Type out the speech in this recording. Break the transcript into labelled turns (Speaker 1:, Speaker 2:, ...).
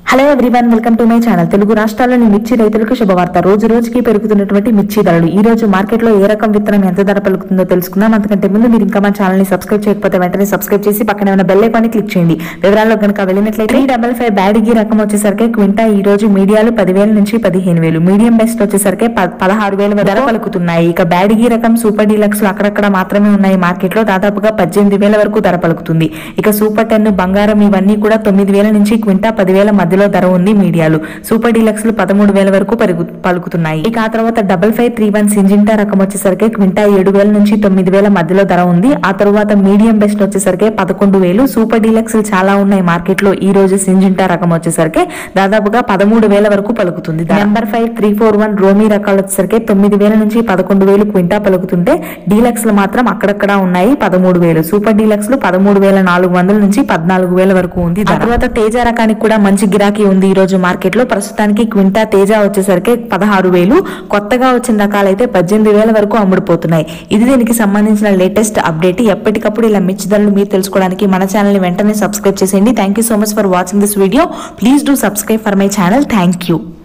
Speaker 1: hello everyone welcome to my channel Telugu రాష్ట్రాల్లోని మిర్చి రైతులకు శుభవార్త రోజు రోజుకి పెరుగుతున్నటువంటి మిర్చి ధరలు ఈ రోజు మార్కెట్ లో ఏ రకం విత్తనం ఎంత ధర పలుకుతుందో తెలుసుకుందాం అంతకంటే ముందు మీరు ఇంకా మా ఛానల్ ని సబ్స్క్రైబ్ చేయకపోతే వెంటనే సబ్స్క్రైబ్ చేసి పక్కన ఉన్న బెల్ ఐకాన్ క్లిక్ చేయండి వివరాల్లో కనుక వెళ్ళినట్లయితే త్రీ డబల్ ఫైవ్ బ్యాడిగి రకం వచ్చేసరికి క్వింటా ఈ రోజు మీడియాలు పదివేల నుంచి పదిహేను వేలు మీడియం బెస్ట్ వచ్చేసరికి ప- పదహారు వేల ధర పలుకుతున్నాయి ఇక బ్యాడిగి రకం సూపర్ డీలక్స్ అక్కడక్కడ మాత్రమే ఉన్నాయి మార్కెట్ లో దాదాపుగా పద్దెనిమిది వేల వరకు ధర పలుకుతుంది ఇక సూపర్ టెన్ బంగారం ఇవన్నీ కూడా తొమ్మిది వేల నుంచి క్వింటా పదివేల మధ్యలో ధర ఉంది మీడియాలు సూపర్ డీలక్స్ లు పదమూడు వేల వరకు పెరుగు పలుకుతున్నాయి ఇక ఆ తర్వాత double five three one Syngenta రకం వచ్చేసరికి క్వింటా ఏడు వేల నుంచి తొమ్మిది వేల మధ్యలో ధర ఉంది ఆ తర్వాత మీడియం బెస్ట్ వచ్చేసరికి పదకొండు వేలు సూపర్ డీలక్స్ లు చాలా ఉన్నాయి మార్కెట్ లో ఈ రోజు సింజింటా రకం వచ్చేసరికి దాదాపుగా పదమూడు వేల వరకు పలుకుతుంది number five three four one రోమీ రకాలు వచ్చేసరికి తొమ్మిది వేల నుంచి పదకొండు వేలు క్వింటా పలుకుతుంటే డీలక్స్ లు మాత్రం అక్కడక్కడ ఉన్నాయి పదమూడు వేలు సూపర్ డీలక్స్ లు పదమూడు వేల నాలుగు వందల నుంచి పద్నాలుగు వేల వరకు ఉంది ఆ తర్వాత తేజ రకానికి కూడా మంచి గిరాకీ ఉంది ఈ రోజు మార్కెట్ లో ప్రస్తుతానికి క్వింటా తేజ వచ్చేసరికి పదహారు వేలు కొత్తగా వచ్చిన రకాలైతే పద్దెనిమిది వేల వరకు అమ్ముడుపోతున్నాయి ఇది దీనికి సంబంధించిన లేటెస్ట్ అప్డేట్ ఎప్పటికప్పుడు ఇలా మిర్చి ధరలు మీరు తెలుసుకోవడానికి మన ఛానల్ ని వెంటనే సబ్స్క్రైబ్ చేసేయండి thank you so much for watching this video please do subscribe for my channel thank you